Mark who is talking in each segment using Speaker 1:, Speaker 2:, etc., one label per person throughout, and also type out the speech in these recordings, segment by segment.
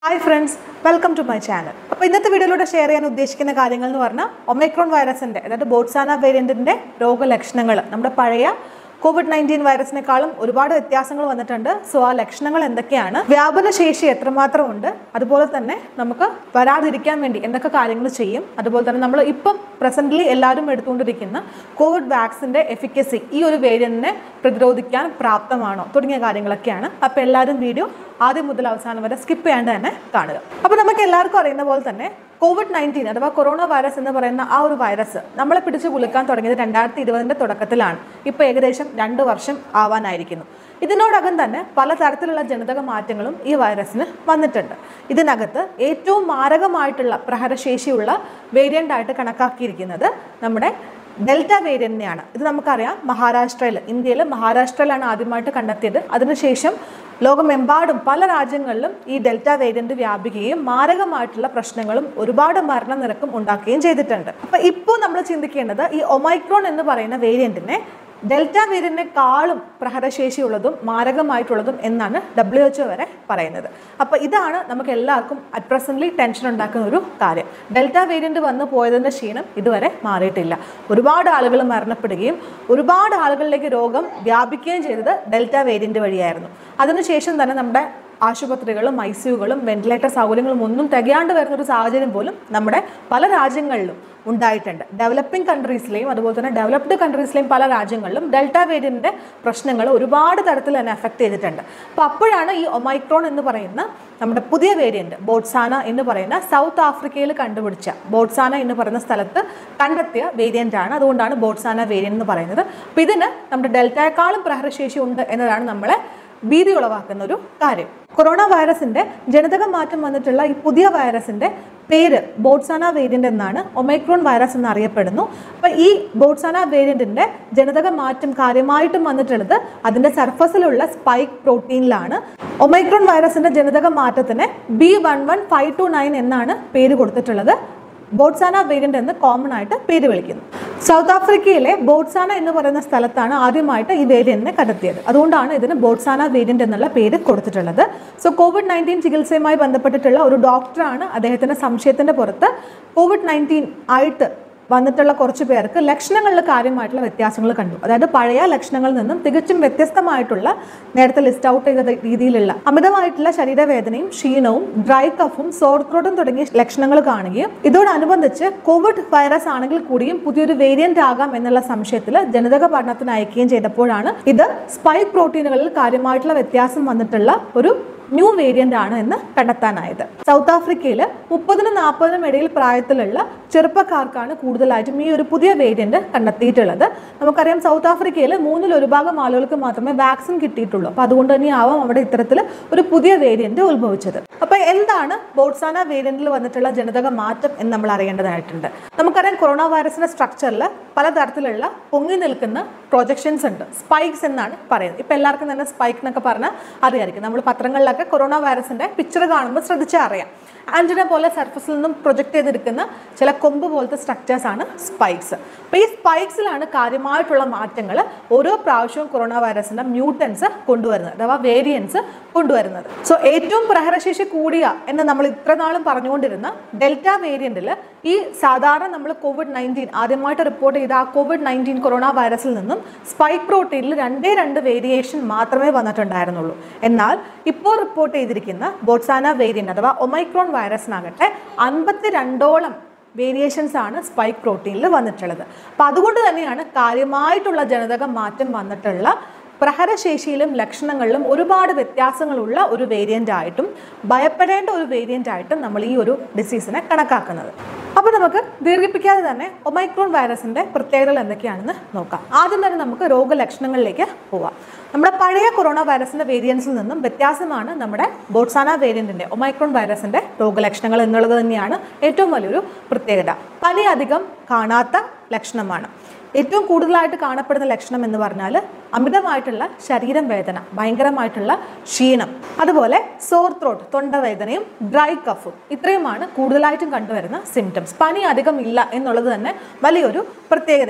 Speaker 1: hi friends welcome to my channel അപ്പോൾ ഇന്നത്തെ വീഡിയോയിലൂടെ ഷെയർ ചെയ്യാൻ ഉദ്ദേശിക്കുന്ന കാര്യങ്ങൾ എന്ന് പറഞ്ഞാൽ ഒമൈക്രോൺ വൈറസിൻ്റെ അതായത് ബോട്ട്സാന വേരിയൻറ്റിൻ്റെ രോഗലക്ഷണങ്ങൾ നമ്മുടെ പഴയ കോവിഡ് നയൻറ്റീൻ വൈറസിനേക്കാളും ഒരുപാട് വ്യത്യാസങ്ങൾ വന്നിട്ടുണ്ട് സോ ആ ലക്ഷണങ്ങൾ എന്തൊക്കെയാണ് വ്യാപന ശേഷി എത്രമാത്രം ഉണ്ട് അതുപോലെ തന്നെ നമുക്ക് വരാതിരിക്കാൻ വേണ്ടി എന്തൊക്കെ കാര്യങ്ങൾ ചെയ്യും അതുപോലെ തന്നെ നമ്മൾ ഇപ്പം പ്രസന്റ്ലി എല്ലാവരും എടുത്തുകൊണ്ടിരിക്കുന്ന കോവിഡ് വാക്സിൻ്റെ എഫിക്കസി ഈ ഒരു വേരിയന്റിനെ പ്രതിരോധിക്കാൻ പ്രാപ്തമാണോ തുടങ്ങിയ കാര്യങ്ങളൊക്കെയാണ് അപ്പോൾ എല്ലാവരും വീഡിയോ ആദ്യം മുതൽ അവസാനം വരെ സ്കിപ്പ് ചെയ്യാണ്ട് തന്നെ കാണുക അപ്പോൾ നമുക്ക് എല്ലാവർക്കും അറിയുന്ന പോലെ തന്നെ കോവിഡ് നയൻറ്റീൻ അഥവാ കൊറോണ വൈറസ് എന്ന് പറയുന്ന ആ ഒരു വൈറസ് നമ്മളെ പിടിച്ച് കുലുക്കാൻ തുടങ്ങിയത് രണ്ടായിരത്തി ഇരുപതിൻ്റെ തുടക്കത്തിലാണ് ഇപ്പോൾ ഏകദേശം രണ്ട് വർഷം ആവാനായിരിക്കുന്നു ഇതിനോടകം തന്നെ പലതരത്തിലുള്ള ജനിതക മാറ്റങ്ങളും ഈ വൈറസിന് വന്നിട്ടുണ്ട് ഇതിനകത്ത് ഏറ്റവും മാരകമായിട്ടുള്ള പ്രഹരശേഷിയുള്ള വേരിയൻ്റ് ആയിട്ട് കണക്കാക്കിയിരിക്കുന്നത് നമ്മുടെ ഡെൽറ്റ വേരിയന്റിനെയാണ് ഇത് നമുക്കറിയാം മഹാരാഷ്ട്രയിൽ ഇന്ത്യയിൽ മഹാരാഷ്ട്രയിലാണ് ആദ്യമായിട്ട് കണ്ടെത്തിയത് അതിനുശേഷം ലോകമെമ്പാടും പല രാജ്യങ്ങളിലും ഈ ഡെൽറ്റ വേരിയന്റ് വ്യാപിക്കുകയും മാരകമായിട്ടുള്ള പ്രശ്നങ്ങളും ഒരുപാട് മരണനിരക്കും ഉണ്ടാക്കുകയും ചെയ്തിട്ടുണ്ട് അപ്പൊ ഇപ്പോൾ നമ്മൾ ചിന്തിക്കേണ്ടത് ഈ ഒമൈക്രോൺ എന്ന് പറയുന്ന വേരിയന്റിനെ ഡെൽറ്റ വേരിയന്റിനെക്കാളും പ്രഹരശേഷിയുള്ളതും മാരകമായിട്ടുള്ളതും എന്നാണ് ഡബ്ല്യു എച്ച് വരെ പറയുന്നത് അപ്പോൾ ഇതാണ് നമുക്ക് എല്ലാവർക്കും അറ്റ് പ്രസന്റ്ലി ടെൻഷൻ ഉണ്ടാക്കുന്ന ഒരു കാര്യം ഡെൽറ്റ വേരിയന്റ് വന്നു പോയതിൻ്റെ ക്ഷീണം ഇതുവരെ മാറിയിട്ടില്ല ഒരുപാട് ആളുകൾ മരണപ്പെടുകയും ഒരുപാട് ആളുകളിലേക്ക് രോഗം വ്യാപിക്കുകയും ചെയ്തത് ഡെൽറ്റ വേരിയന്റ് വഴിയായിരുന്നു അതിനുശേഷം തന്നെ നമ്മുടെ ആശുപത്രികളും ഐ സിയുകളും വെന്റിലേറ്റർ സൗകര്യങ്ങളും ഒന്നും തികയാണ്ട് വരുന്ന ഒരു സാഹചര്യം പോലും നമ്മുടെ പല രാജ്യങ്ങളിലും ഉണ്ടായിട്ടുണ്ട് ഡെവലപ്പിംഗ് കൺട്രീസിലെയും അതുപോലെ തന്നെ ഡെവലപ്ഡ് കൺട്രീസിലെയും പല രാജ്യങ്ങളിലും ഡെൽറ്റ വേരിയന്റിന്റെ പ്രശ്നങ്ങൾ ഒരുപാട് തരത്തിൽ തന്നെ എഫക്ട് ചെയ്തിട്ടുണ്ട് അപ്പോൾ അപ്പോഴാണ് ഈ ഒമൈക്രോൺ എന്ന് പറയുന്ന നമ്മുടെ പുതിയ വേരിയന്റ് ബോട്ട്സാന എന്ന് പറയുന്ന സൗത്ത് ആഫ്രിക്കയിൽ കണ്ടുപിടിച്ച ബോട്ട്സാന എന്ന് പറയുന്ന സ്ഥലത്ത് കണ്ടെത്തിയ വേരിയന്റ് ആണ് അതുകൊണ്ടാണ് ബോട്ട്സാന വേരിയന്റ് എന്ന് പറയുന്നത് അപ്പോൾ ഇതിന് നമ്മുടെ ഡെൽറ്റയെക്കാളും പ്രഹരശേഷി ഉണ്ട് എന്നതാണ് നമ്മളെ ഭീതി ഉളവാക്കുന്ന ഒരു കാര്യം കൊറോണ വൈറസിന്റെ ജനിതക മാറ്റം വന്നിട്ടുള്ള ഈ പുതിയ വൈറസിന്റെ പേര് ബോട്ട്സാന വേരിയന്റ് എന്നാണ് ഒമൈക്രോൺ വൈറസ് എന്ന് അറിയപ്പെടുന്നു അപ്പോൾ ഈ ബോട്ട്സാന വേരിയന്റിന്റെ ജനിതക മാറ്റം കാര്യമായിട്ടും വന്നിട്ടുള്ളത് അതിന്റെ സർഫസിലുള്ള സ്പൈക്ക് പ്രോട്ടീനിലാണ് ഒമൈക്രോൺ വൈറസിന്റെ ജനിതക മാറ്റത്തിന് B one one five two nine എന്നാണ് പേര് കൊടുത്തിട്ടുള്ളത് ബോട്ട്സാന വേരിയന്റ് എന്ന് കോമൺ ആയിട്ട് പേര് വിളിക്കുന്നു സൗത്ത് ആഫ്രിക്കയിലെ ബോട്ട്സാന എന്ന് പറയുന്ന സ്ഥലത്താണ് ആദ്യമായിട്ട് ഈ വേരിയന്റിനെ കണ്ടെത്തിയത് അതുകൊണ്ടാണ് ഇതിന് ബോട്ട്സാന വേരിയന്റ് എന്നുള്ള പേര് കൊടുത്തിട്ടുള്ളത് സോ കോവിഡ് നയൻറ്റീൻ ചികിത്സയുമായി ബന്ധപ്പെട്ടിട്ടുള്ള ഒരു ഡോക്ടറാണ് അദ്ദേഹത്തിന്റെ സംശയത്തിന്റെ പുറത്ത് കോവിഡ് നയൻറ്റീൻ ആയിട്ട് വന്നിട്ടുള്ള കുറച്ച് പേർക്ക് ലക്ഷണങ്ങളിൽ കാര്യമായിട്ടുള്ള വ്യത്യാസങ്ങൾ കണ്ടു അതായത് പഴയ ലക്ഷണങ്ങളിൽ നിന്നും തികച്ചും വ്യത്യസ്തമായിട്ടുള്ള നേരത്തെ ലിസ്റ്റ് ഔട്ട് ചെയ്ത രീതിയിലുള്ള അമിതമായിട്ടുള്ള ശരീരവേദനയും ക്ഷീണവും ഡ്രൈ കഫും സോർത്രോട്ടും തുടങ്ങിയ ലക്ഷണങ്ങൾ കാണുകയും ഇതോടനുബന്ധിച്ച് കോവിഡ് വൈറസ് ആണെങ്കിൽ കൂടിയും പുതിയൊരു വേരിയന്റ് ആകാം എന്നുള്ള സംശയത്തിൽ ജനിതക പഠനത്തിന് അയക്കുകയും ചെയ്തപ്പോഴാണ് ഇത് സ്പൈക്ക് പ്രോട്ടീനുകളിൽ കാര്യമായിട്ടുള്ള വ്യത്യാസം വന്നിട്ടുള്ള ഒരു ന്യൂ വേരിയന്റ് ആണ് എന്ന് കണ്ടെത്താനായത് സൗത്ത് ആഫ്രിക്കയിൽ മുപ്പതിനും നാൽപ്പതിനും ഇടയിൽ പ്രായത്തിലുള്ള ചെറുപ്പക്കാർക്കാണ് കൂടുതലായിട്ടും ഈ ഒരു പുതിയ വേരിയന്റ് കണ്ടെത്തിയിട്ടുള്ളത് നമുക്കറിയാം സൗത്ത് ആഫ്രിക്കയിൽ മൂന്നിൽ ഒരു ഭാഗം ആളുകൾക്ക് മാത്രമേ വാക്സിൻ കിട്ടിയിട്ടുള്ളൂ അപ്പോൾ അതുകൊണ്ട് തന്നെ ആവാം അവിടെ ഇത്തരത്തിൽ ഒരു പുതിയ വേരിയന്റ് ഉത്ഭവിച്ചത് അപ്പോൾ എന്താണ് ബോട്ട്സാന വേരിയന്റിൽ വന്നിട്ടുള്ള ജനിതക മാറ്റം എന്ന് നമ്മൾ അറിയേണ്ടതായിട്ടുണ്ട് നമുക്കറിയാം കൊറോണ വൈറസിന്റെ സ്ട്രക്ചറിൽ പലതരത്തിലുള്ള പൊങ്ങി നിൽക്കുന്ന പ്രൊജക്ഷൻസ് ഉണ്ട് സ്പൈക്സ് എന്നാണ് പറയുന്നത് ഇപ്പം എല്ലാവർക്കും തന്നെ സ്പൈക്ക് എന്നൊക്കെ പറഞ്ഞാൽ അറിയായിരിക്കും നമ്മൾ പത്രങ്ങളിലൊക്കെ കൊറോണ വൈറസിന്റെ പിക്ചർ കാണുമ്പോൾ ശ്രദ്ധിച്ചാൽ അറിയാം ആൻറ്റിന പോലെ സർഫസിൽ നിന്നും പ്രൊജക്ട് ചെയ്തെടുക്കുന്ന ചില കൊമ്പ് പോലത്തെ സ്ട്രക്ചേഴ്സ് ആണ് സ്പൈക്സ് അപ്പോൾ ഈ സ്പൈക്സിലാണ് കാര്യമായിട്ടുള്ള മാറ്റങ്ങൾ ഓരോ പ്രാവശ്യവും കൊറോണ വൈറസിന്റെ മ്യൂട്ടൻസ് കൊണ്ടുവരുന്നത് അഥവാ വേരിയൻസ് കൊണ്ടുവരുന്നത് സോ ഏറ്റവും പ്രഹരശേഷി കൂടിയ എന്ന് നമ്മൾ ഇത്ര നാളും പറഞ്ഞുകൊണ്ടിരുന്ന ഡെൽറ്റ വേരിയന്റിൽ ഈ സാധാരണ നമ്മൾ കോവിഡ് നയൻറ്റീൻ ആദ്യമായിട്ട് റിപ്പോർട്ട് ചെയ്ത ആ കോവിഡ് നയൻറ്റീൻ കൊറോണ വൈറസിൽ നിന്നും സ്പൈക്ക് പ്രോട്ടീനിൽ രണ്ടേ രണ്ട് വേരിയേഷൻ മാത്രമേ വന്നിട്ടുണ്ടായിരുന്നുള്ളൂ എന്നാൽ ഇപ്പോൾ റിപ്പോർട്ട് ചെയ്തിരിക്കുന്ന ബോട്ട്സാന വേരിയന്റ് അഥവാ ഒമൈക്രോൺ വൈറസിനാകട്ടെ അൻപത്തി രണ്ടോളം വേരിയേഷൻസ് ആണ് സ്പൈക്ക് പ്രോട്ടീനിൽ വന്നിട്ടുള്ളത് അപ്പം അതുകൊണ്ട് തന്നെയാണ് കാര്യമായിട്ടുള്ള ജനിതക മാറ്റം വന്നിട്ടുള്ള പ്രഹരശേഷിയിലും ലക്ഷണങ്ങളിലും ഒരുപാട് വ്യത്യാസങ്ങളുള്ള ഒരു വേരിയൻ്റ് ആയിട്ടും ഭയപ്പെടേണ്ട ഒരു വേരിയൻ്റ് ആയിട്ടും നമ്മൾ ഈ ഒരു ഡിസീസിനെ കണക്കാക്കുന്നത് അപ്പോൾ നമുക്ക് ദീർഘിപ്പിക്കാതെ തന്നെ ഒമൈക്രോൺ വൈറസിൻ്റെ പ്രത്യേകതകൾ എന്തൊക്കെയാണെന്ന് നോക്കാം ആദ്യം തന്നെ നമുക്ക് രോഗലക്ഷണങ്ങളിലേക്ക് പോവാം നമ്മുടെ പഴയ കൊറോണ വൈറസിൻ്റെ വേരിയൻസിൽ നിന്നും വ്യത്യാസമാണ് നമ്മുടെ ബോട്ട്സാന വേരിയൻറ്റിൻ്റെ ഒമൈക്രോൺ വൈറസിൻ്റെ രോഗലക്ഷണങ്ങൾ എന്നുള്ളത് തന്നെയാണ് ഏറ്റവും വലിയൊരു പ്രത്യേകത പനി അധികം കാണാത്ത ലക്ഷണമാണ് ഏറ്റവും കൂടുതലായിട്ട് കാണപ്പെടുന്ന ലക്ഷണം എന്ന് പറഞ്ഞാൽ അമിതമായിട്ടുള്ള ശരീരം വേദന ഭയങ്കരമായിട്ടുള്ള ക്ഷീണം അതുപോലെ സോർ ത്രോട്ട് തൊണ്ടവേദനയും ഡ്രൈ കഫും ഇത്രയുമാണ് കൂടുതലായിട്ടും കണ്ടുവരുന്ന സിംറ്റംസ് പനി അധികം ഇല്ല എന്നുള്ളത് തന്നെ വലിയൊരു പ്രത്യേകതയാണ്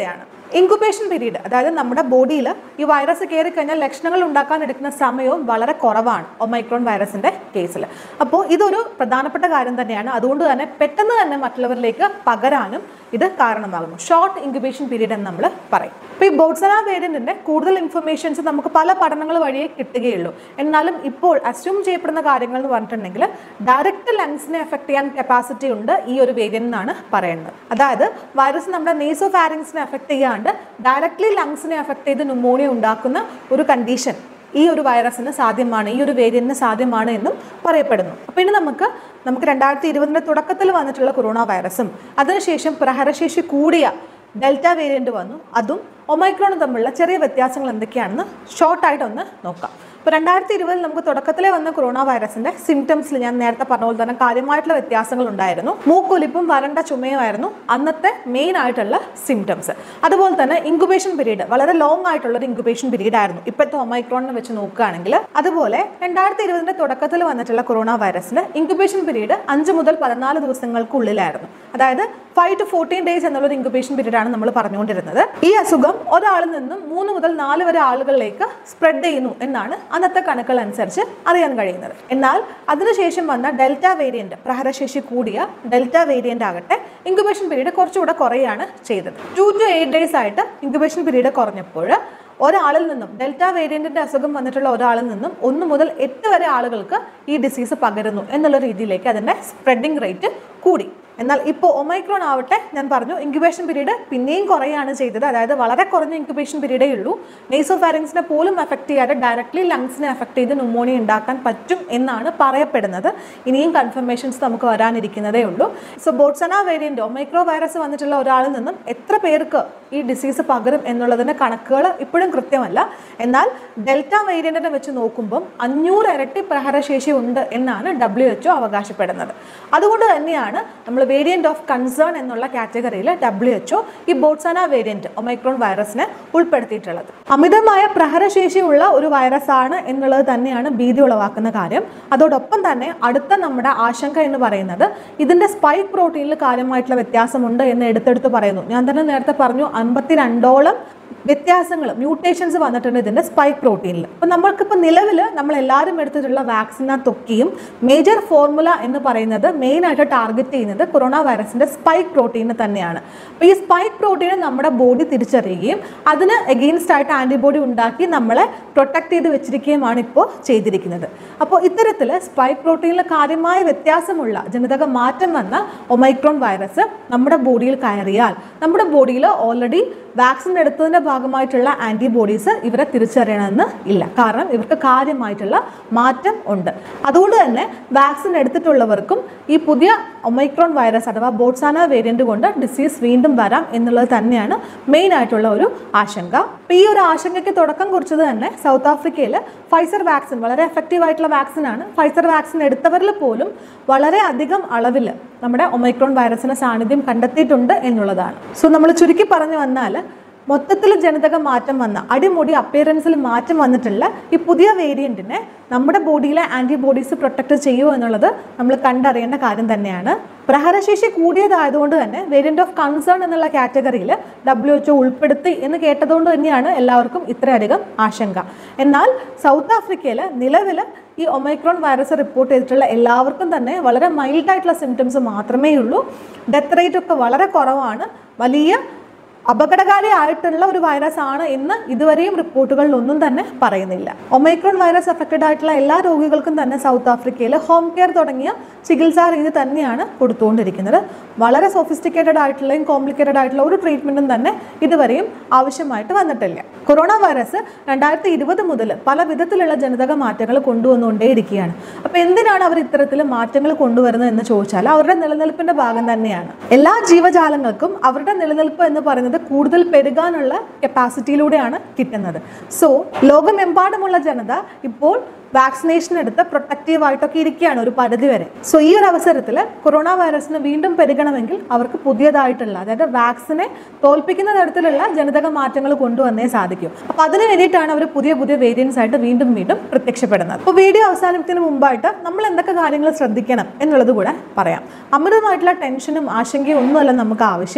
Speaker 1: ഇൻക്യുബേഷൻ പീരീഡ് അതായത് നമ്മുടെ ബോഡിയിൽ ഈ വൈറസ് കയറി കഴിഞ്ഞാൽ ലക്ഷണങ്ങൾ ഉണ്ടാക്കാൻ എടുക്കുന്ന സമയവും വളരെ കുറവാണ് ഒമൈക്രോൺ വൈറസിന്റെ കേസിൽ അപ്പോൾ ഇതൊരു പ്രധാനപ്പെട്ട കാര്യം തന്നെയാണ് അതുകൊണ്ട് തന്നെ പെട്ടെന്ന് തന്നെ മറ്റുള്ളവരിലേക്ക് പകരാനും ഇത് കാരണമാകുന്നു ഷോർട്ട് ഇൻക്യുബേഷൻ പീരീഡ് എന്ന് നമ്മൾ പറയും അപ്പോൾ ഈ ബോട്ട്സന വേരിയന്റിന്റെ കൂടുതൽ ഇൻഫർമേഷൻസ് നമുക്ക് പല പഠനങ്ങൾ വഴിയേ കിട്ടുകയുള്ളൂ എന്നാലും ഇപ്പോൾ അസ്യൂം ചെയ്യപ്പെടുന്ന കാര്യങ്ങൾ എന്ന് പറഞ്ഞിട്ടുണ്ടെങ്കിൽ ഡയറക്റ്റ് ലങ്സിനെ എഫക്ട് ചെയ്യാൻ കപ്പാസിറ്റി ഉണ്ട് ഈ ഒരു വേരിയന്റ് എന്നാണ് പറയുന്നത് അതായത് വൈറസ് നമ്മുടെ നേസോ ഫാരിങ്സിനെ എഫക്ട് ചെയ്യാണ്ട് ഡയറക്ട്ലി ലങ്സിനെ എഫക്ട് ചെയ്ത് ന്യൂമോണിയ ഉണ്ടാക്കുന്ന ഒരു കണ്ടീഷൻ ഈ ഒരു വൈറസിന് സാധ്യമാണ് ഈ ഒരു വേരിയന്റിന് സാധ്യമാണ് എന്നും പറയപ്പെടുന്നു അപ്പോൾ ഇനി നമുക്ക് നമുക്ക് രണ്ടായിരത്തി ഇരുപതിൻ്റെ തുടക്കത്തിൽ വന്നിട്ടുള്ള കൊറോണ വൈറസും അതിനുശേഷം പ്രഹരശേഷി കൂടിയ ഡെൽറ്റ വേരിയന്റ് വന്നു അതും ഒമൈക്രോണും തമ്മിലുള്ള ചെറിയ വ്യത്യാസങ്ങൾ എന്തൊക്കെയാണെന്ന് ഷോർട്ടായിട്ടൊന്ന് നോക്കാം ഇപ്പോൾ രണ്ടായിരത്തി ഇരുപതിൽ നമുക്ക് തുടക്കത്തിലെ വന്ന കൊറോണ വൈറസിന്റെ സിംറ്റംസിൽ ഞാൻ നേരത്തെ പറഞ്ഞ പോലെ തന്നെ കാര്യമായിട്ടുള്ള വ്യത്യാസങ്ങൾ ഉണ്ടായിരുന്നു മൂക്കൊലിപ്പും വരണ്ട ചുമയുമായിരുന്നു അന്നത്തെ മെയിൻ ആയിട്ടുള്ള സിംറ്റംസ് അതുപോലെ തന്നെ ഇൻക്യുബേഷൻ പീരീഡ് വളരെ ലോങ് ആയിട്ടുള്ള ഒരു ഇൻക്യുബേഷൻ പീരീഡ് ആയിരുന്നു ഇപ്പോഴത്തെ ഒമൈക്രോണിനെ വെച്ച് നോക്കുകയാണെങ്കിൽ അതുപോലെ രണ്ടായിരത്തി ഇരുപതിന്റെ തുടക്കത്തിൽ വന്നിട്ടുള്ള കൊറോണ വൈറസിന് ഇൻക്യുബേഷൻ പീരീഡ് അഞ്ച് മുതൽ പതിനാല് ദിവസങ്ങൾക്കുള്ളിലായിരുന്നു അതായത് ഫൈവ് ടു ഫോർട്ടീൻ ഡേയ്സ് എന്നുള്ളൊരു ഇൻക്യുബേഷൻ പീരീഡ് ആണ് നമ്മൾ പറഞ്ഞുകൊണ്ടിരുന്നത് ഈ അസുഖം ഒരാളിൽ നിന്നും മൂന്ന് മുതൽ നാല് വരെ ആളുകളിലേക്ക് സ്പ്രെഡ് ചെയ്യുന്നു എന്നാണ് അന്നത്തെ കണക്കുകൾ അനുസരിച്ച് അറിയാൻ കഴിയുന്നത് എന്നാൽ അതിനുശേഷം വന്ന ഡെൽറ്റ വേരിയന്റ് പ്രഹരശേഷി കൂടിയ ഡെൽറ്റ വേരിയന്റ് ആകട്ടെ ഇൻക്യുബേഷൻ പീരീഡ് കുറച്ചുകൂടെ കുറയാണ് ചെയ്തത് ടു ടു എയ്റ്റ് ഡേയ്സ് ആയിട്ട് ഇൻക്യുബേഷൻ പീരീഡ് കുറഞ്ഞപ്പോൾ ഒരാളിൽ നിന്നും ഡെൽറ്റ വേരിയന്റിന്റെ അസുഖം വന്നിട്ടുള്ള ഒരാളിൽ നിന്നും ഒന്ന് മുതൽ എട്ട് വരെ ആളുകൾക്ക് ഈ ഡിസീസ് പകരുന്നു എന്നുള്ള രീതിയിലേക്ക് അതിന്റെ സ്പ്രെഡിംഗ് റേറ്റ് കൂടി എന്നാൽ ഇപ്പോൾ ഒമൈക്രോൺ ആവട്ടെ ഞാൻ പറഞ്ഞു ഇൻക്യുബേഷൻ പീരീഡ് പിന്നെയും കുറയാണ് ചെയ്തത് അതായത് വളരെ കുറഞ്ഞ ഇൻക്യുബേഷൻ പീരീഡേ ഉള്ളൂ നെയ്സോ ഫാരിങ്സിനെ പോലും എഫക്ട് ചെയ്യാതെ ഡയറക്ട്ലി ലങ്സിനെ എഫക്ട് ചെയ്ത് ന്യൂമോണിയ ഉണ്ടാക്കാൻ പറ്റും എന്നാണ് പറയപ്പെടുന്നത് ഇനിയും കൺഫർമേഷൻസ് നമുക്ക് വരാനിരിക്കുന്നതേ ഉള്ളൂ so Botswana variant Omicron virus വന്നിട്ടുള്ള ഒരാളിൽ നിന്നും എത്ര പേർക്ക് ഈ ഡിസീസ് പകരും എന്നുള്ളതിന്റെ കണക്കുകൾ ഇപ്പോഴും കൃത്യമല്ല എന്നാൽ ഡെൽറ്റ വേരിയന്റിനെ വെച്ച് നോക്കുമ്പം അഞ്ഞൂറ് ഇരട്ടി പ്രഹരശേഷി ഉണ്ട് എന്നാണ് ഡബ്ല്യു എച്ച്ഒ അവകാശപ്പെടുന്നത് അതുകൊണ്ട് തന്നെയാണ് നമ്മൾ വേരിയന്റ് ഓഫ് കൺസേൺ എന്നുള്ള കാറ്റഗറിയിൽ ഡബ്ല്യു എച്ച്ഒ ഈ ബോട്ട്സന വേരിയന്റ് ഒമൈക്രോൺ വൈറസിനെ ഉൾപ്പെടുത്തിയിട്ടുള്ളത് അമിതമായ പ്രഹരശേഷിയുള്ള ഒരു വൈറസ് ആണ് എന്നുള്ളത് തന്നെയാണ് ഭീതി ഉളവാക്കുന്ന കാര്യം അതോടൊപ്പം തന്നെ അടുത്ത നമ്മുടെ ആശങ്ക എന്ന് പറയുന്നത് ഇതിന്റെ സ്പൈക്ക് പ്രോട്ടീനിൽ കാര്യമായിട്ടുള്ള വ്യത്യാസമുണ്ട് എന്ന് എടുത്തെടുത്ത് പറയുന്നു ഞാൻ തന്നെ നേരത്തെ പറഞ്ഞു അൻപത്തിരണ്ടോളം വ്യത്യാസങ്ങൾ മ്യൂട്ടേഷൻസ് വന്നിട്ടുണ്ട് ഇതിന്റെ സ്പൈക്ക് പ്രോട്ടീനിൽ അപ്പോൾ നമ്മൾക്കിപ്പോൾ നിലവിൽ നമ്മൾ എല്ലാവരും എടുത്തിട്ടുള്ള വാക്സിനകത്തൊക്കെയും മേജർ ഫോർമുല എന്ന് പറയുന്നത് മെയിൻ ആയിട്ട് ടാർഗറ്റ് ചെയ്യുന്നത് കൊറോണ വൈറസിന്റെ സ്പൈക്ക് പ്രോട്ടീനെ തന്നെയാണ് അപ്പോൾ ഈ സ്പൈക്ക് പ്രോട്ടീനെ നമ്മുടെ ബോഡി തിരിച്ചറിയുകയും അതിന് എഗെയിൻസ്റ്റ് ആയിട്ട് ആന്റിബോഡി ഉണ്ടാക്കി നമ്മളെ പ്രൊട്ടക്ട് ചെയ്ത് വെച്ചിരിക്കുകയുമാണ് ഇപ്പോൾ ചെയ്തിരിക്കുന്നത് അപ്പോൾ ഇത്തരത്തിൽ സ്പൈക്ക് പ്രോട്ടീനിൽ കാര്യമായ വ്യത്യാസമുള്ള ജനിതക മാറ്റം വന്ന ഒമൈക്രോൺ വൈറസ് നമ്മുടെ ബോഡിയിൽ കയറിയാൽ നമ്മുടെ ബോഡിയിൽ ഓൾറെഡി വാക്സിൻ എടുത്തതിന്റെ ഭാഗമായിട്ടുള്ള ആന്റിബോഡീസ് ഇവരെ തിരിച്ചറിയണമെന്ന് ഇല്ല കാരണം ഇവർക്ക് കാര്യമായിട്ടുള്ള മാറ്റം ഉണ്ട് അതുകൊണ്ട് തന്നെ വാക്സിൻ എടുത്തിട്ടുള്ളവർക്കും ഈ പുതിയ ഒമൈക്രോൺ വൈറസ് അഥവാ ബോട്ട്സാന വേരിയന്റ് കൊണ്ട് ഡിസീസ് വീണ്ടും വരാം എന്നുള്ളത് തന്നെയാണ് മെയിൻ ആയിട്ടുള്ള ഒരു ആശങ്ക അപ്പോൾ ഈ ഒരു ആശങ്കയ്ക്ക് തുടക്കം കുറിച്ചത് തന്നെ സൗത്ത് ആഫ്രിക്കയിൽ ഫൈസർ വാക്സിൻ വളരെ എഫക്റ്റീവ് ആയിട്ടുള്ള വാക്സിൻ ആണ് ഫൈസർ വാക്സിൻ എടുത്തവരിൽ പോലും വളരെ അധികം അളവിൽ നമ്മുടെ ഒമൈക്രോൺ വൈറസിന് സാന്നിധ്യം കണ്ടെത്തിയിട്ടുണ്ട് എന്നുള്ളതാണ് സോ നമ്മൾ ചുരുക്കി പറഞ്ഞു വന്നാൽ മൊത്തത്തിൽ ജനിതക മാറ്റം വന്ന അടിമുടി അപ്പിയറൻസിൽ മാറ്റം വന്നിട്ടുള്ള ഈ പുതിയ വേരിയന്റിനെ നമ്മുടെ ബോഡിയിലെ ആന്റിബോഡീസ് പ്രൊട്ടക്ട് ചെയ്യുമോ എന്നുള്ളത് നമ്മൾ കണ്ടറിയേണ്ട കാര്യം തന്നെയാണ് പ്രഹരശേഷി കൂടിയതായതുകൊണ്ട് തന്നെ വേരിയന്റ് ഓഫ് കൺസേൺ എന്നുള്ള കാറ്റഗറിയിൽ ഡബ്ല്യു എച്ച്ഒ ഉൾപ്പെടുത്തി എന്ന് കേട്ടതുകൊണ്ട് തന്നെയാണ് എല്ലാവർക്കും ഇത്രയധികം ആശങ്ക എന്നാൽ സൗത്ത് ആഫ്രിക്കയിൽ നിലവിൽ ഈ ഒമൈക്രോൺ വൈറസ് റിപ്പോർട്ട് ചെയ്തിട്ടുള്ള എല്ലാവർക്കും തന്നെ വളരെ മൈൽഡ് ആയിട്ടുള്ള സിംറ്റംസ് മാത്രമേ ഉള്ളൂ ഡെത്ത് റേറ്റ് ഒക്കെ വളരെ കുറവാണ് വലിയ അപകടകാരിയായിട്ടുള്ള ഒരു വൈറസ് ആണ് എന്ന് ഇതുവരെയും റിപ്പോർട്ടുകളിൽ ഒന്നും തന്നെ പറയുന്നില്ല ഒമൈക്രോൺ വൈറസ് അഫക്റ്റഡ് ആയിട്ടുള്ള എല്ലാ രോഗികൾക്കും തന്നെ സൗത്ത് ആഫ്രിക്കയിൽ ഹോം കെയർ തുടങ്ങിയ ചികിത്സാ രീതി തന്നെയാണ് കൊടുത്തുകൊണ്ടിരിക്കുന്നത് വളരെ സൊഫിസ്റ്റിക്കേറ്റഡ് ആയിട്ടുള്ളയും കോംപ്ലിക്കേറ്റഡ് ആയിട്ടുള്ള ഒരു ട്രീറ്റ്മെന്റും തന്നെ ഇതുവരെയും ആവശ്യമായിട്ട് വന്നിട്ടില്ല കൊറോണ വൈറസ് രണ്ടായിരത്തി ഇരുപത് മുതൽ പല വിധത്തിലുള്ള ജനിതക മാറ്റങ്ങൾ കൊണ്ടുവന്നുകൊണ്ടേയിരിക്കുകയാണ് അപ്പോൾ എന്തിനാണ് അവർ ഇത്തരത്തിൽ മാറ്റങ്ങൾ കൊണ്ടുവരുന്നത് എന്ന് ചോദിച്ചാൽ അവരുടെ നിലനിൽപ്പിന്റെ ഭാഗം തന്നെയാണ് എല്ലാ ജീവജാലങ്ങൾക്കും അവരുടെ നിലനിൽപ്പ് എന്ന് പറയുന്നത് കൂടുതൽ പെരുകാനുള്ള കപ്പാസിറ്റിയിലൂടെയാണ് കിട്ടുന്നത് സോ ലോകമെമ്പാടുമുള്ള ജനത ഇപ്പോൾ വാക്സിനേഷൻ എടുത്ത് പ്രൊട്ടക്റ്റീവ് ആയിട്ടൊക്കെ ഇരിക്കുകയാണ് ഒരു പരിധി വരെ സോ ഈ ഒരു അവസരത്തിൽ കൊറോണ വൈറസിന് വീണ്ടും പെരുകണമെങ്കിൽ അവർക്ക് പുതിയതായിട്ടുള്ള അതായത് വാക്സിനെ തോൽപ്പിക്കുന്ന തരത്തിലുള്ള ജനിതക മാറ്റങ്ങൾ കൊണ്ടുവന്നേ സാധിക്കും അപ്പോൾ അതിന് വേണ്ടിയിട്ടാണ് അവർ പുതിയ പുതിയ വേരിയൻസ് ആയിട്ട് വീണ്ടും വീണ്ടും പ്രത്യക്ഷപ്പെടുന്നത് അപ്പോൾ വീഡിയോ അവസാനിപ്പിക്കുന്നതിന് മുമ്പായിട്ട് നമ്മൾ എന്തൊക്കെ കാര്യങ്ങൾ ശ്രദ്ധിക്കണം എന്നുള്ളത് കൂടെ പറയാം അമിതമായിട്ടുള്ള ടെൻഷനും ആശങ്കയും ഒന്നുമല്ല നമുക്ക് ആവശ്യം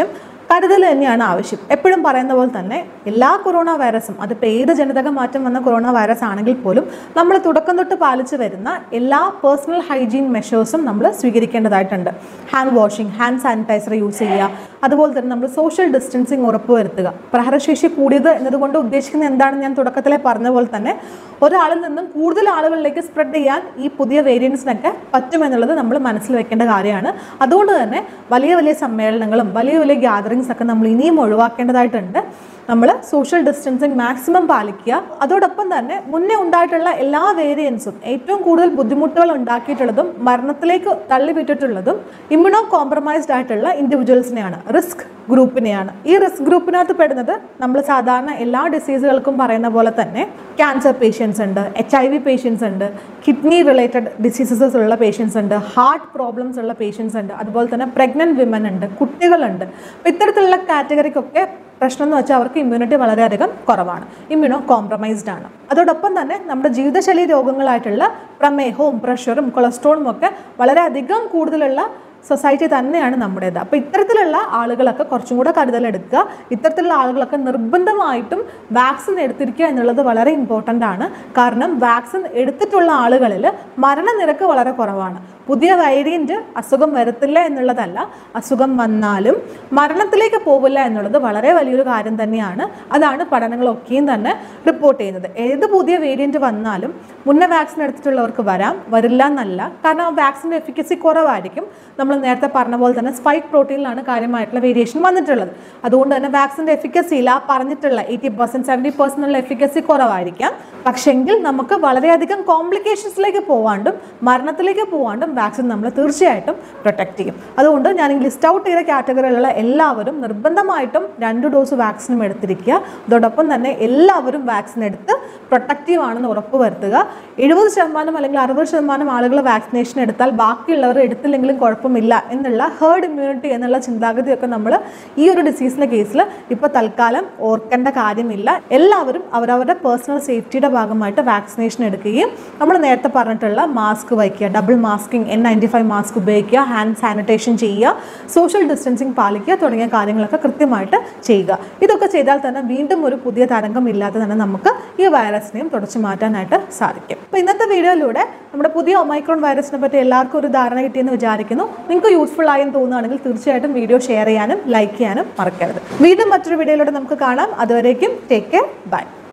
Speaker 1: കരുതൽ തന്നെയാണ് ആവശ്യം എപ്പോഴും പറയുന്ന പോലെ തന്നെ എല്ലാ കൊറോണ വൈറസും അതിപ്പോൾ ഏത് ജനിതക മാറ്റം വന്ന കൊറോണ വൈറസ് ആണെങ്കിൽ പോലും നമ്മൾ തുടക്കം തൊട്ട് പാലിച്ചു വരുന്ന എല്ലാ പേഴ്സണൽ ഹൈജീൻ മെഷേഴ്സും നമ്മൾ സ്വീകരിക്കേണ്ടതായിട്ടുണ്ട് hand washing hand sanitiser use ചെയ്യുക അതുപോലെ തന്നെ നമ്മൾ സോഷ്യൽ ഡിസ്റ്റൻസിങ് ഉറപ്പുവരുത്തുക പ്രഹരശേഷി കൂടിയത് എന്നതുകൊണ്ട് ഉദ്ദേശിക്കുന്നത് എന്താണെന്ന് ഞാൻ തുടക്കത്തിലെ പറഞ്ഞ പോലെ തന്നെ ഒരാളിൽ നിന്നും കൂടുതൽ ആളുകളിലേക്ക് സ്പ്രെഡ് ചെയ്യാൻ ഈ പുതിയ വേരിയൻസിനൊക്കെ പറ്റുമെന്നുള്ളത് നമ്മൾ മനസ്സിൽ വെക്കേണ്ട കാര്യമാണ് അതുകൊണ്ട് തന്നെ വലിയ വലിയ സമ്മേളനങ്ങളും വലിയ വലിയ ഗ്യാതറിങ്സ് ഒക്കെ നമ്മൾ ഇനിയും ഒഴിവാക്കേണ്ടതായിട്ടുണ്ട് നമ്മൾ സോഷ്യൽ ഡിസ്റ്റൻസിങ് മാക്സിമം പാലിക്കുക അതോടൊപ്പം തന്നെ മുന്നേ ഉണ്ടായിട്ടുള്ള എല്ലാ വേരിയൻസും ഏറ്റവും കൂടുതൽ ബുദ്ധിമുട്ടുകൾ ഉണ്ടാക്കിയിട്ടുള്ളതും മരണത്തിലേക്ക് തള്ളിവിട്ടിട്ടുള്ളതും ഇമ്മ്യൂണോ കോംപ്രമൈസ്ഡ് ആയിട്ടുള്ള ഇൻഡിവിജ്വൽസിനെയാണ് റിസ്ക് ഗ്രൂപ്പിനെയാണ് ഈ റിസ്ക് ഗ്രൂപ്പിനകത്ത് പെടുന്നത് നമ്മൾ സാധാരണ എല്ലാ ഡിസീസുകൾക്കും പറയുന്ന പോലെ തന്നെ ക്യാൻസർ പേഷ്യൻസ് ഉണ്ട് എച്ച് ഐ വി പേഷ്യൻസ് ഉണ്ട് കിഡ്നി റിലേറ്റഡ് ഡിസീസസ് ഉള്ള പേഷ്യൻസ് ഉണ്ട് ഹാർട്ട് പ്രോബ്ലംസ് ഉള്ള പേഷ്യൻസ് ഉണ്ട് അതുപോലെ തന്നെ പ്രഗ്നൻറ്റ് വിമൻ ഉണ്ട് കുട്ടികളുണ്ട് അപ്പോൾ ഇത്തരത്തിലുള്ള കാറ്റഗറിക്കൊക്കെ പ്രശ്നം എന്ന് വെച്ചാൽ അവർക്ക് ഇമ്മ്യൂണിറ്റി വളരെയധികം കുറവാണ് ഇമ്മ്യൂണോ കോംപ്രമൈസ്ഡ് ആണ് അതോടൊപ്പം തന്നെ നമ്മുടെ ജീവിതശൈലി രോഗങ്ങളായിട്ടുള്ള പ്രമേഹവും പ്രഷറും കൊളസ്ട്രോളും ഒക്കെ വളരെയധികം കൂടുതലുള്ള സൊസൈറ്റി തന്നെയാണ് നമ്മുടേത് അപ്പോൾ ഇത്തരത്തിലുള്ള ആളുകളൊക്കെ കുറച്ചും കൂടെ കരുതലെടുക്കുക ഇത്തരത്തിലുള്ള ആളുകളൊക്കെ നിർബന്ധമായിട്ടും വാക്സിൻ എടുത്തിരിക്കുക എന്നുള്ളത് വളരെ ഇമ്പോർട്ടൻ്റ് ആണ് കാരണം വാക്സിൻ എടുത്തിട്ടുള്ള ആളുകളിൽ മരണനിരക്ക് വളരെ കുറവാണ് പുതിയ വേരിയൻറ്റ് അസുഖം വരത്തില്ല എന്നുള്ളതല്ല അസുഖം വന്നാലും മരണത്തിലേക്ക് പോകില്ല എന്നുള്ളത് വളരെ വലിയൊരു കാര്യം തന്നെയാണ് അതാണ് പഠനങ്ങളൊക്കെയും തന്നെ റിപ്പോർട്ട് ചെയ്യുന്നത് ഏത് പുതിയ വേരിയൻറ്റ് വന്നാലും മുന്നേ വാക്സിൻ എടുത്തിട്ടുള്ളവർക്ക് വരാം വരില്ല എന്നല്ല കാരണം ആ വാക്സിൻ്റെ എഫിക്കസി കുറവായിരിക്കും നമ്മൾ നേരത്തെ പറഞ്ഞ പോലെ തന്നെ സ്പൈക്ക് പ്രോട്ടീനിലാണ് കാര്യമായിട്ടുള്ള വേരിയേഷൻ വന്നിട്ടുള്ളത് അതുകൊണ്ട് തന്നെ വാക്സിൻ്റെ എഫിക്കസിയിൽ ആ പറഞ്ഞിട്ടുള്ള എയ്റ്റി പെർസെൻറ്റ് സെവൻറ്റി പെർസെൻറ്റുള്ള എഫിക്കസി കുറവായിരിക്കാം പക്ഷെങ്കിൽ നമുക്ക് വളരെയധികം കോംപ്ലിക്കേഷൻസിലേക്ക് പോവാണ്ടും മരണത്തിലേക്ക് പോവാണ്ടും വാക്സിൻ നമ്മൾ തീർച്ചയായിട്ടും പ്രൊട്ടക്ട് ചെയ്യും അതുകൊണ്ട് ഞാൻ ഈ ലിസ്റ്റ് ഔട്ട് ചെയ്ത കാറ്റഗറിയിലുള്ള എല്ലാവരും നിർബന്ധമായിട്ടും രണ്ട് ഡോസ് വാക്സിനും എടുത്തിരിക്കുക അതോടൊപ്പം തന്നെ എല്ലാവരും വാക്സിൻ എടുത്ത് പ്രൊട്ടക്റ്റീവ് ആണെന്ന് ഉറപ്പ് വരുത്തുക എഴുപത് ശതമാനം അല്ലെങ്കിൽ അറുപത് ശതമാനം ആളുകൾ വാക്സിനേഷൻ എടുത്താൽ ബാക്കിയുള്ളവർ എടുത്തില്ലെങ്കിലും കുഴപ്പമില്ല എന്നുള്ള ഹേർഡ് ഇമ്മ്യൂണിറ്റി എന്നുള്ള ചിന്താഗതിയൊക്കെ നമ്മൾ ഈ ഒരു ഡിസീസിൻ്റെ കേസിൽ ഇപ്പോൾ തൽക്കാലം ഓർക്കേണ്ട കാര്യമില്ല എല്ലാവരും അവരവരുടെ പേഴ്സണൽ സേഫ്റ്റിയുടെ ഭാഗമായിട്ട് വാക്സിനേഷൻ എടുക്കുകയും നമ്മൾ നേരത്തെ പറഞ്ഞിട്ടുള്ള മാസ്ക് വയ്ക്കുക double masking N ninety five mask ഉപയോഗിക്കുക ഹാൻഡ് സാനിറ്റേഷൻ ചെയ്യുക സോഷ്യൽ ഡിസ്റ്റൻസിങ് പാലിക്കുക തുടങ്ങിയ കാര്യങ്ങളൊക്കെ കൃത്യമായിട്ട് ചെയ്യുക ഇതൊക്കെ ചെയ്താൽ തന്നെ വീണ്ടും ഒരു പുതിയ തരംഗം ഇല്ലാതെ തന്നെ നമുക്ക് ഈ വൈറസിനെയും തുടച്ചു മാറ്റാനായിട്ട് സാധിക്കും അപ്പോൾ ഇന്നത്തെ വീഡിയോയിലൂടെ നമ്മുടെ പുതിയ ഒമൈക്രോൺ വൈറസിനെ പറ്റി എല്ലാവർക്കും ഒരു ധാരണ കിട്ടിയെന്ന് വിചാരിക്കുന്നു നിങ്ങൾക്ക് യൂസ്ഫുൾ ആയെന്ന് തോന്നുകയാണെങ്കിൽ തീർച്ചയായിട്ടും വീഡിയോ ഷെയർ ചെയ്യാനും ലൈക്ക് ചെയ്യാനും മറക്കരുത് വീണ്ടും മറ്റൊരു വീഡിയോയിലൂടെ നമുക്ക് കാണാം അതുവരേക്കും ടേക്ക് കെയർ ബൈ